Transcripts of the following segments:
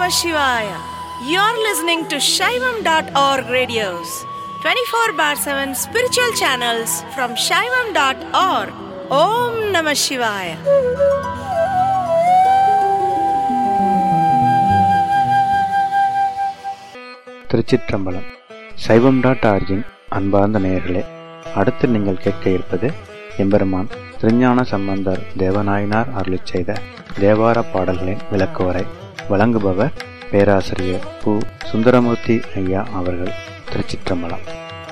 Shivaya. You're listening to Shaivam.org radios, 24 bar 7 spiritual channels from Shaivam.org. Om Namah Shivaya. திருச்சிற்றம்பலம் சைவம் dot origin அன்பார்ந்த நேயர்களே அடுத்து நீங்கள் கேட்க இருப்பது எம்பெருமான் திருஞான சம்பந்தர் தேவநாயனார் அருளிச் செய்த தேவார பாடல்களின் விளக்குவரை வழங்குபவர் பேராசிரியர் பு சுந்தரமூர்த்தி ஐயா அவர்கள் திருச்சிற்றம்பலம்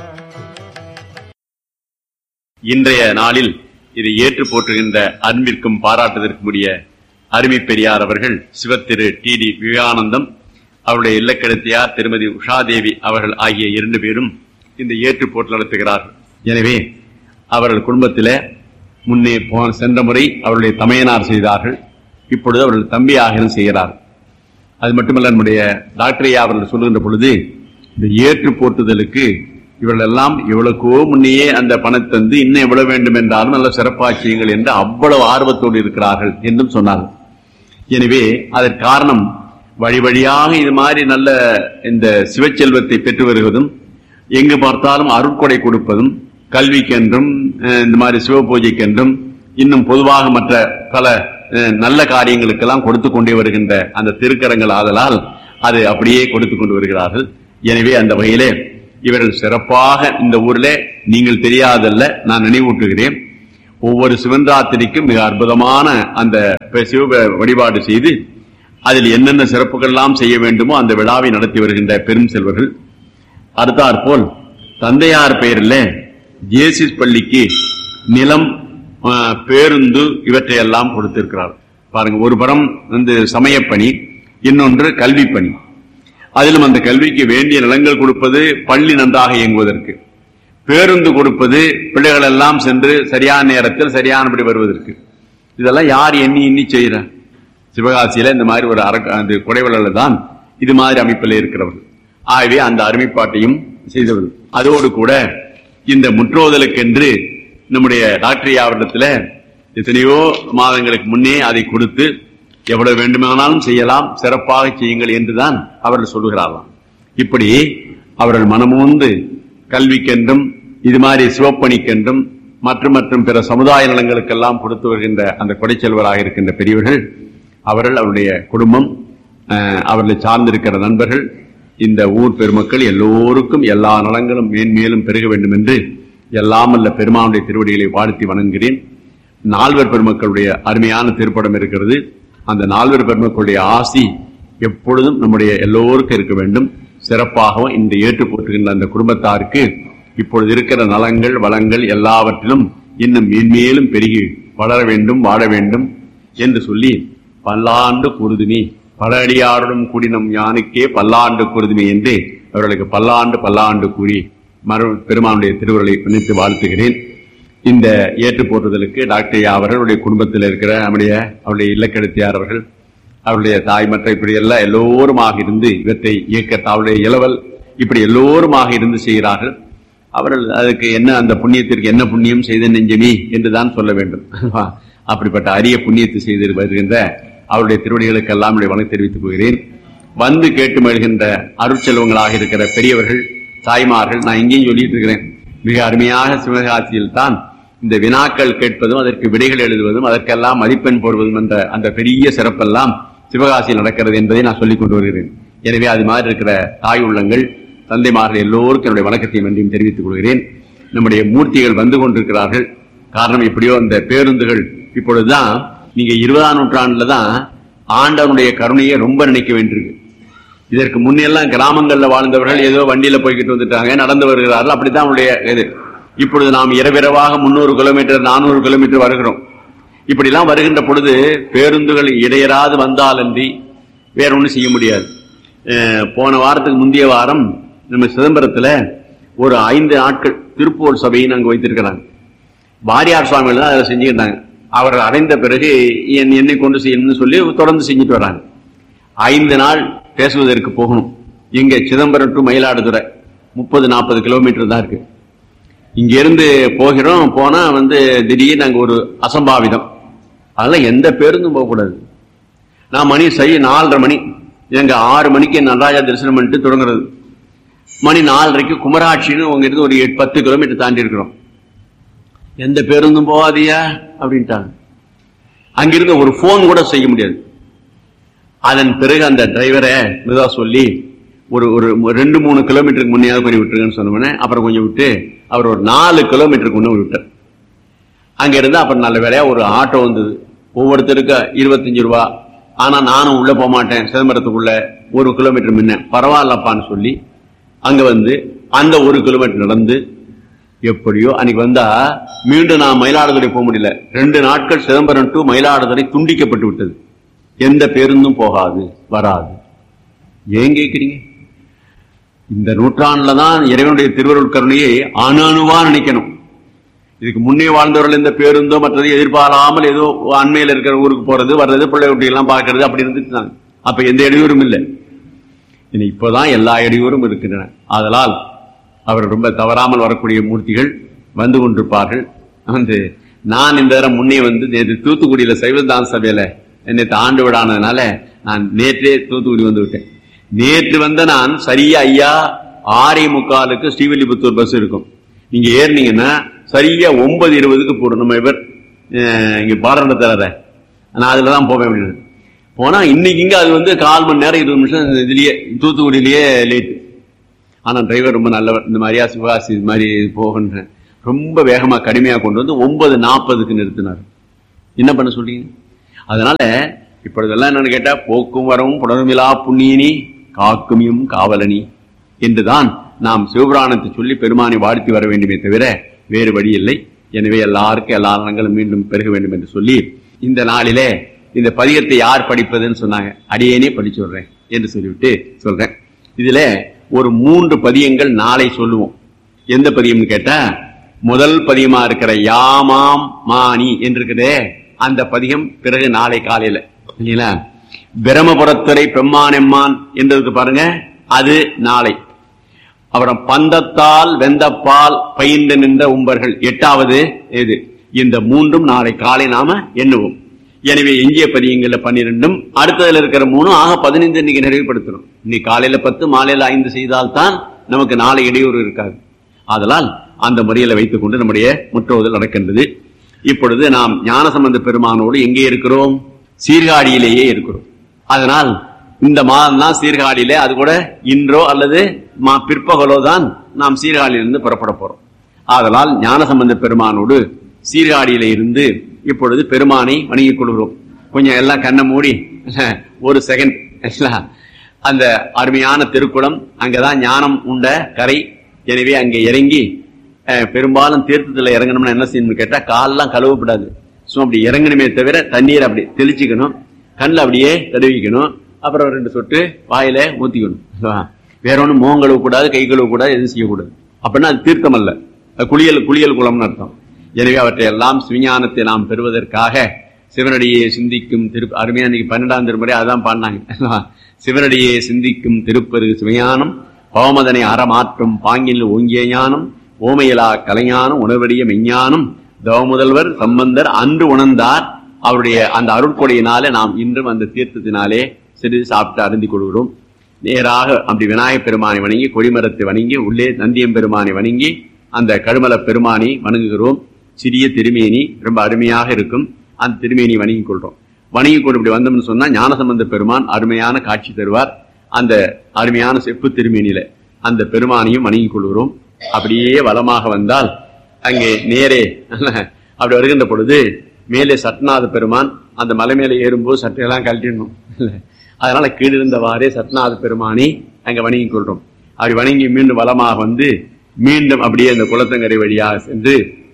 இன்றைய நாளில் இதை ஏற்று போற்றுகின்ற அன்பிற்கும் பாராட்டுதற்கும் உரிய அருமை பெரியார் அவர்கள் சிவத்திரு டி டி விவேகானந்தம் அவருடைய இல்லக்கடத்தியார் திருமதி உஷாதேவி அவர்கள் ஆகிய இரண்டு பேரும் இந்த ஏற்று போட்டு நடத்துகிறார்கள் எனவே அவர்கள் குடும்பத்திலே முன்னே போன சென்ற முறை அவருடைய தமையனார் செய்தார்கள் இப்பொழுது அவர்கள் தம்பி ஆகியம் செய்கிறார்கள் அது மட்டுமல்ல நம்முடைய டாக்டர் ஐயா அவர்கள் சொல்லுகின்ற பொழுது இந்த ஏற்று போட்டுதலுக்கு இவர்கள் எல்லாம் இவ்வளவுக்கோ முன்னையே அந்த பணத்தை தந்து இன்னும் எவ்வளவு வேண்டும் என்றாலும் நல்ல சிறப்பாட்சியங்கள் என்று அவ்வளவு ஆர்வத்தோடு இருக்கிறார்கள் என்றும் சொன்னார்கள் எனவே அதற்கு காரணம் வழி வழியாக இது மாதிரி நல்ல இந்த சிவச்செல்வத்தை பெற்று வருவதும் எங்கு பார்த்தாலும் அருட்கொடை கொடுப்பதும் கல்விக்கென்றும் அஹ், இந்த மாதிரி சிவ பூஜைக்கென்றும் இன்னும் பொதுவாக மற்ற பல அஹ், நல்ல காரியங்களுக்கெல்லாம் கொடுத்து கொண்டே வருகின்ற அந்த திருக்கரங்கள் ஆதலால் அது அப்படியே கொடுத்து கொண்டு வருகிறார்கள் எனவே அந்த வகையிலே இவர்கள் சிறப்பாக இந்த ஊரிலே நீங்கள் தெரியாதல்ல நான் நினைவூட்டுகிறேன் ஒவ்வொரு சிவன்ராத்திரிக்கும் மிக அற்புதமான அந்த சிவ வழிபாடு செய்து அதில் என்னென்ன சிறப்புகள் எல்லாம் செய்ய வேண்டுமோ அந்த விழாவை நடத்தி வருகின்ற பெரும் செல்வர்கள் அடுத்தாற்போல் தந்தையார் பெயரில் ஜேசிஸ் பள்ளிக்கு நிலம் ஆ, பேருந்து இவற்றையெல்லாம் கொடுத்திருக்கிறார் பாருங்க ஒரு புறம் வந்து சமயப்பணி இன்னொன்று கல்வி பணி அதிலும் அந்த கல்விக்கு வேண்டிய நிலங்கள் கொடுப்பது பள்ளி நன்றாக இயங்குவதற்கு பேருந்து கொடுப்பது பிள்ளைகள் எல்லாம் சென்று சரியான நேரத்தில் சரியானபடி வருவதற்கு இதெல்லாம் யார் எண்ணி எண்ணி செய்யற சிவகாசியில இந்த மாதிரி ஒரு அரக்க அந்த குடைவளர்ல தான் இது மாதிரி அமைப்பில் இருக்கிறவர்கள் ஆகவே அந்த அருமைப்பாட்டையும் செய்தவர்கள் அதோடு கூட இந்த முற்றோதலுக்கென்று நம்முடைய டாக்டர் அவரிடத்துல எத்தனையோ மாதங்களுக்கு முன்னே அதை கொடுத்து எவ்வளவு வேண்டுமானாலும் செய்யலாம் சிறப்பாக செய்யுங்கள் என்றுதான் அவர்கள் சொல்லுகிறார்களாம் இப்படி அவர்கள் மனமோந்து கல்விக்கென்றும் இது மாதிரி சிவப்பணிக்கென்றும் மற்றும் மற்றும் பிற சமுதாய நலங்களுக்கெல்லாம் கொடுத்து வருகின்ற அந்த கொடைச்செல்வராக இருக்கின்ற பெரியவர்கள் அவர்கள் அவருடைய குடும்பம் அஹ், அவர்களை சார்ந்திருக்கிற நண்பர்கள் இந்த ஊர் பெருமக்கள் எல்லோருக்கும் எல்லா நலங்களும் மேன்மேலும் பெருக வேண்டும் என்று எல்லாம் அல்ல பெருமானுடைய திருவடிகளை வாழ்த்தி வணங்குகிறேன் நால்வர் பெருமக்களுடைய அருமையான திருப்படம் இருக்கிறது அந்த நால்வர் பெருமக்களுடைய ஆசி எப்பொழுதும் நம்முடைய எல்லோருக்கும் இருக்க வேண்டும் சிறப்பாகவும் இந்த ஏற்று போற்றுகின்ற அந்த குடும்பத்தாருக்கு இப்பொழுது இருக்கிற நலங்கள் வளங்கள் எல்லாவற்றிலும் இன்னும் மேன்மேலும் பெருகி வளர வேண்டும் வாழ வேண்டும் என்று சொல்லி பல்லாண்டு குருதுமி பல அடியாருடன் கூடினம் யானுக்கே பல்லாண்டு குருதுமி என்று அவர்களுக்கு பல்லாண்டு பல்லாண்டு கூறி மறு பெருமானுடைய திருவுருளை நினைத்து வாழ்த்துகிறேன் இந்த ஏற்று போற்றுதலுக்கு டாக்டர் ஐயா அவர்களுடைய குடும்பத்தில் இருக்கிற நம்முடைய அவருடைய இல்லக்கெடுத்தியார் அவர்கள் அவருடைய தாய் மற்ற இப்படி எல்லாம் எல்லோருமாக இருந்து இவற்றை இயக்க அவருடைய இளவல் இப்படி எல்லோருமாக இருந்து செய்கிறார்கள் அவர்கள் அதுக்கு என்ன அந்த புண்ணியத்திற்கு என்ன புண்ணியம் செய்த நெஞ்சமி என்றுதான் சொல்ல வேண்டும் அப்படிப்பட்ட அரிய புண்ணியத்தை செய்து வருகின்ற அவருடைய திருவடிகளுக்கெல்லாம் என்னுடைய வணக்கம் தெரிவித்துக் கொள்கிறேன் வந்து கேட்டு மழுகின்ற அருட்செல்வங்களாக இருக்கிற பெரியவர்கள் தாய்மார்கள் நான் இங்கேயும் சொல்லிட்டு இருக்கிறேன் மிக அருமையாக சிவகாசியில் தான் இந்த வினாக்கள் கேட்பதும் அதற்கு விடைகள் எழுதுவதும் அதற்கெல்லாம் மதிப்பெண் போடுவதும் என்ற அந்த பெரிய சிறப்பெல்லாம் சிவகாசியில் நடக்கிறது என்பதை நான் சொல்லிக் கொண்டு வருகிறேன் எனவே அது மாதிரி இருக்கிற தாய் உள்ளங்கள் தந்தைமார்கள் எல்லோருக்கும் என்னுடைய வணக்கத்தை நன்றியும் தெரிவித்துக் கொள்கிறேன் நம்முடைய மூர்த்திகள் வந்து கொண்டிருக்கிறார்கள் காரணம் எப்படியோ அந்த பேருந்துகள் இப்பொழுதுதான் நீங்க இருபதாம் நூற்றாண்டுல தான் ஆண்டவனுடைய கருணையை ரொம்ப நினைக்க வேண்டியிருக்கு இதற்கு முன்னெல்லாம் கிராமங்கள்ல வாழ்ந்தவர்கள் ஏதோ வண்டியில போய்கிட்டு வந்துட்டாங்க நடந்து வருகிறார்கள் அப்படித்தான் அவனுடைய இது இப்பொழுது நாம் இரவிரவாக முன்னூறு கிலோமீட்டர் நானூறு கிலோமீட்டர் வருகிறோம் இப்படிலாம் வருகின்ற பொழுது பேருந்துகள் இடையராது வந்தாலன்றி வேற ஒன்றும் செய்ய முடியாது அஹ் போன வாரத்துக்கு முந்தைய வாரம் நம்ம சிதம்பரத்துல ஒரு ஐந்து நாட்கள் திருப்பூர் சபைன்னு அங்க வைத்திருக்கிறாங்க வாரியார் சுவாமிகள் தான் அதை செஞ்சுக்கிட்டாங்க அவர் அடைந்த பிறகு என் என்னை கொண்டு செய்யணும்னு சொல்லி தொடர்ந்து செஞ்சுட்டு வர்றாங்க ஐந்து நாள் பேசுவதற்கு போகணும் இங்க சிதம்பரம் டு மயிலாடுதுறை முப்பது நாற்பது கிலோமீட்டர் தான் இருக்கு இங்க இருந்து போகிறோம் போனா வந்து திடீர்னு அங்க ஒரு அசம்பாவிதம் அதெல்லாம் எந்த பேருந்தும் போகக்கூடாது நான் மணி சரி நாலரை மணி எங்க ஆறு மணிக்கு நடராஜா தரிசனம் பண்ணிட்டு தொடங்குறது மணி நாலரைக்கு குமராட்சின்னு உங்க இருந்து ஒரு எட்டு பத்து கிலோமீட்டர் தாண்டி இருக்கிறோம் எந்த பேருந்தும் போகாதியா அப்படின்ட்டாங்க அங்கிருந்து ஒரு போன் கூட செய்ய முடியாது அதன் பிறகு அந்த டிரைவரை மெதுவா சொல்லி ஒரு ஒரு ரெண்டு மூணு கிலோமீட்டருக்கு முன்னையாவது கொஞ்சம் விட்டுருங்கன்னு சொன்னோன்னே அப்புறம் கொஞ்சம் விட்டு அவர் ஒரு நாலு கிலோமீட்டருக்கு முன்னே விட்டார் அங்க இருந்து அப்புறம் நல்ல வேலையா ஒரு ஆட்டோ வந்தது ஒவ்வொருத்தருக்கு இருபத்தஞ்சு ரூபா ஆனா நானும் உள்ள போக மாட்டேன் சிதம்பரத்துக்குள்ள ஒரு கிலோமீட்டர் முன்ன பரவாயில்லப்பான்னு சொல்லி அங்க வந்து அந்த ஒரு கிலோமீட்டர் நடந்து எப்படியோ அன்னைக்கு வந்தா மீண்டும் நான் மயிலாடுதுறை போக முடியல ரெண்டு நாட்கள் சிதம்பரம் டு மயிலாடுதுறை துண்டிக்கப்பட்டு விட்டது எந்த பேருந்தும் போகாது வராது ஏன் கேட்கிறீங்க இந்த நூற்றாண்டுல தான் இறைவனுடைய திருவருள் கருணையை அணு அணுவா நினைக்கணும் இதுக்கு முன்னே வாழ்ந்தவர்கள் எந்த பேருந்தோ மற்றது எதிர்பாராமல் ஏதோ அண்மையில் இருக்கிற ஊருக்கு போறது வர்றது பிள்ளை குட்டி எல்லாம் பார்க்கறது அப்படி இருந்துட்டு அப்ப எந்த இடையூறும் இல்லை இனி இப்போதான் எல்லா இடையூறும் இருக்கின்றன ஆதலால் அவர் ரொம்ப தவறாமல் வரக்கூடிய மூர்த்திகள் வந்து கொண்டிருப்பார்கள் வந்து நான் இந்த தரம் முன்னே வந்து நேற்று தூத்துக்குடியில சைவந்தான் சபையில நேற்று ஆண்டு விடானதுனால நான் நேற்றே தூத்துக்குடி வந்து விட்டேன் நேற்று வந்த நான் சரியா ஐயா ஆறே முக்காலுக்கு ஸ்ரீவில்லிபுத்தூர் பஸ் இருக்கும் நீங்க ஏறினீங்கன்னா சரியா ஒன்பது இருபதுக்கு போடும் நம்ம இவர் அஹ், இங்க பாடம் தர நான் அதுல தான் போவேன் அப்படின்னு போனா இன்னைக்கு இங்க அது வந்து கால் மணி நேரம் இருபது நிமிஷம் இதுலயே தூத்துக்குடியிலேயே லேட் ஆனா டிரைவர் ரொம்ப நல்லவர் இந்த மாதிரியா சிவாசி இது மாதிரி போகின்ற ரொம்ப வேகமா கடுமையா கொண்டு வந்து ஒன்பது நாற்பதுக்கு நிறுத்தினார் என்ன பண்ண சொல்றீங்க அதனால இப்பொழுதெல்லாம் என்னன்னு கேட்டா போக்கும் வரவும் புடருமிலா புண்ணியனி காக்குமியும் காவலனி என்றுதான் நாம் சிவபுராணத்தை சொல்லி பெருமானை வாழ்த்தி வர வேண்டுமே தவிர வேறு வழி இல்லை எனவே எல்லாருக்கும் எல்லா நலங்களும் மீண்டும் பெருக வேண்டும் என்று சொல்லி இந்த நாளிலே இந்த பதிகத்தை யார் படிப்பதுன்னு சொன்னாங்க அடியேனே படிச்சு விடுறேன் என்று சொல்லிவிட்டு சொல்றேன் இதுல ஒரு மூன்று பதியங்கள் நாளை சொல்லுவோம் எந்த பதியம்னு கேட்டா முதல் பதியமா இருக்கிற யாமாம் மானி என்று இருக்குதே அந்த பதிகம் பிறகு நாளை காலையில இல்லைங்களா பிரமபுரத்துறை பெம்மானெம்மான் என்றதுக்கு பாருங்க அது நாளை அப்புறம் பந்தத்தால் வெந்தப்பால் பயின்று நின்ற உம்பர்கள் எட்டாவது இது இந்த மூன்றும் நாளை காலை நாம எண்ணுவோம் எனவே எஞ்சிய பதியங்கள்ல பன்னிரெண்டும் அடுத்ததுல இருக்கிற மூணும் ஆக பதினைந்து இன்னைக்கு நிறைவுபடுத்தணும் இன்னைக்கு காலையில பத்து மாலையில ஐந்து செய்தால்தான் நமக்கு நாளை இடையூறு இருக்காது ஆதலால் அந்த முறையில வைத்துக் கொண்டு நம்முடைய முற்றோதல் நடக்கின்றது இப்பொழுது நாம் ஞானசம்பந்த பெருமானோடு எங்கே இருக்கிறோம் சீர்காழியிலேயே இருக்கிறோம் அதனால் இந்த மாதம் தான் சீர்காழியிலே அது கூட இன்றோ அல்லது மா- பிற்பகலோ தான் நாம் சீர்காழியிலிருந்து புறப்பட போறோம் ஆதலால் ஞானசம்பந்த பெருமானோடு சீர்காழியில இருந்து இப்பொழுது பெருமானை வணங்கிக் கொள்கிறோம் கொஞ்சம் எல்லாம் கண்ணை மூடி ஒரு செகண்ட் அந்த அருமையான திருக்குளம் அங்கதான் ஞானம் உண்ட கரை எனவே அங்கே இறங்கி அஹ், பெரும்பாலும் தீர்த்தத்துல இறங்கணும்னா என்ன செய்யணும்னு கேட்டா காலெல்லாம் கழுவப்படாது சும்மா அப்படி இறங்கணுமே தவிர தண்ணீர் அப்படி தெளிச்சுக்கணும் கண்ணில் அப்படியே தடவிக்கணும் அப்புறம் ரெண்டு சொட்டு வாயில ஊத்திக்கணும் ஆ. வேற ஒண்ணும் முகம் கழுவக்கூடாது கை கழுவக்கூடாது எதுவும் செய்யக்கூடாது அப்படின்னா அது தீர்த்தம் அல்ல அது குளியல் குளியல் குளம்னு அர்த்தம் எனவே அவற்றை எல்லாம் சிவஞானத்தை நாம் பெறுவதற்காக சிவனடியே சிந்திக்கும் திரு அருமையா இன்னைக்கு பன்னெண்டாம் திருமுறை அதான் பாடினாங்க சிவனடியே சிந்திக்கும் திருப்பெரு சிவஞானம் பவமதனை அறமாற்றும் பாங்கில் ஓங்கிய ஞானம் ஓமையிலா கலைஞானம் உணர்வடிய மெஞ்ஞானம் தவமுதல்வர் சம்பந்தர் அன்று உணர்ந்தார் அவருடைய அந்த அருட்கொடையினாலே நாம் இன்றும் அந்த தீர்த்தத்தினாலே சிறிது சாப்பிட்டு அருந்திக் கொள்கிறோம் நேராக அப்படி விநாயகப் பெருமானை வணங்கி கொடிமரத்தை வணங்கி உள்ளே நந்தியம் பெருமானை வணங்கி அந்த கழுமல பெருமானை வணங்குகிறோம் சிறிய திருமேனி ரொம்ப அருமையாக இருக்கும் அந்த திருமேனி வணங்கிக் கொள்றோம் வணங்கி கொண்டு இப்படி வந்தோம்னு சொன்னா ஞானசம்பந்த பெருமான் அருமையான காட்சி தருவார் அந்த அருமையான செப்பு திருமேனியில அந்த பெருமானையும் வணங்கிக் கொள்கிறோம் அப்படியே வலமாக வந்தால் அங்கே நேரே அப்படி வருகின்ற பொழுது மேலே சட்நாத பெருமான் அந்த மலை மேலே ஏறும்போது சட்டையெல்லாம் கழட்டிடணும் அதனால கீழிருந்தவாறே சட்நாத பெருமானை அங்க வணங்கிக் கொள்றோம் அப்படி வணங்கி மீண்டும் வலமாக வந்து மீண்டும் அப்படியே அந்த குளத்தங்கரை வழியாக சென்று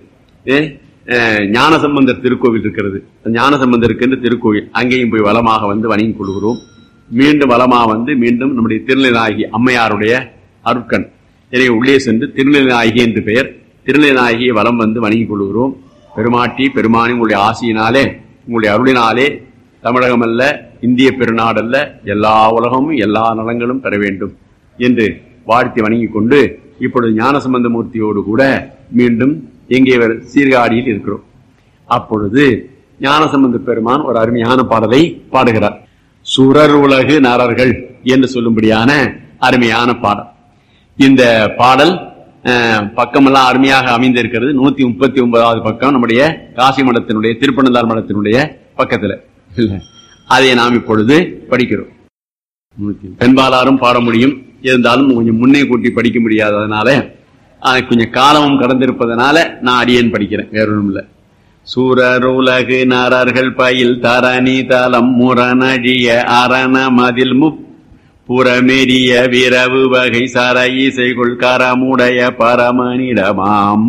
ஏ, அஹ், ஞானசம்பந்தர் திருக்கோவில் இருக்கிறது ஞானசம்பந்தர் இருக்கின்ற திருக்கோவில் அங்கேயும் போய் வளமாக வந்து வணங்கிக் கொள்கிறோம் மீண்டும் வளமாக வந்து மீண்டும் நம்முடைய திருநிலைநாயகி அம்மையாருடைய அருட்கண் எனவே உள்ளே சென்று திருநிலைநாயகி என்று பெயர் திருநிலைநாயகியை வலம் வந்து வணங்கிக் கொள்கிறோம் பெருமாட்டி பெருமானி உங்களுடைய ஆசையினாலே உங்களுடைய அருளினாலே தமிழகம் அல்ல இந்திய பெருநாடல்ல எல்லா உலகமும் எல்லா நலங்களும் பெற வேண்டும் என்று வாழ்த்தி வணங்கிக் கொண்டு இப்பொழுது ஞானசம்பந்த மூர்த்தியோடு கூட மீண்டும் எங்கே வர- சீர்காழியில் இருக்கிறோம் அப்பொழுது ஞானசம்பந்த பெருமான் ஒரு அருமையான பாடலை பாடுகிறார் சுரர் உலகு நரர்கள் என்று சொல்லும்படியான அருமையான பாடல் இந்த பாடல் அஹ், பக்கமெல்லாம் அருமையாக அமைந்திருக்கிறது நூத்தி முப்பத்தி ஒன்பதாவது பக்கம் நம்முடைய காசி மடத்தினுடைய திருப்பனந்தாள் மடத்தினுடைய பக்கத்துல இல்ல அதை நாம் இப்பொழுது படிக்கிறோம் பெண்பாலாரும் பாட முடியும் இருந்தாலும் கொஞ்சம் முன்னே கூட்டி படிக்க முடியாததுனால அது கொஞ்சம் காலமும் கடந்திருப்பதனால நான் அடியேன் படிக்கிறேன் வேற ஒன்றும் இல்லை சூரருலகு நரர்கள் பயில் தரணி தலம் முரணழிய அரண மதில் முப் புறமெரிய விரவு வகை சர இசைகுள் கரமுடைய பரமனிடமாம்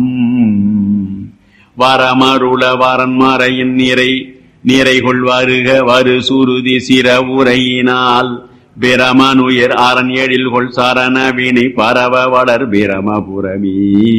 வரமருள வரன்மறையின் நிறை நிறைகுள் வருக வரு சுருதி சிற உரையினால் பிரமனுயர் அரண் எழில் கொள் சரண வினை பரவ வளர் பிரமபுரமீ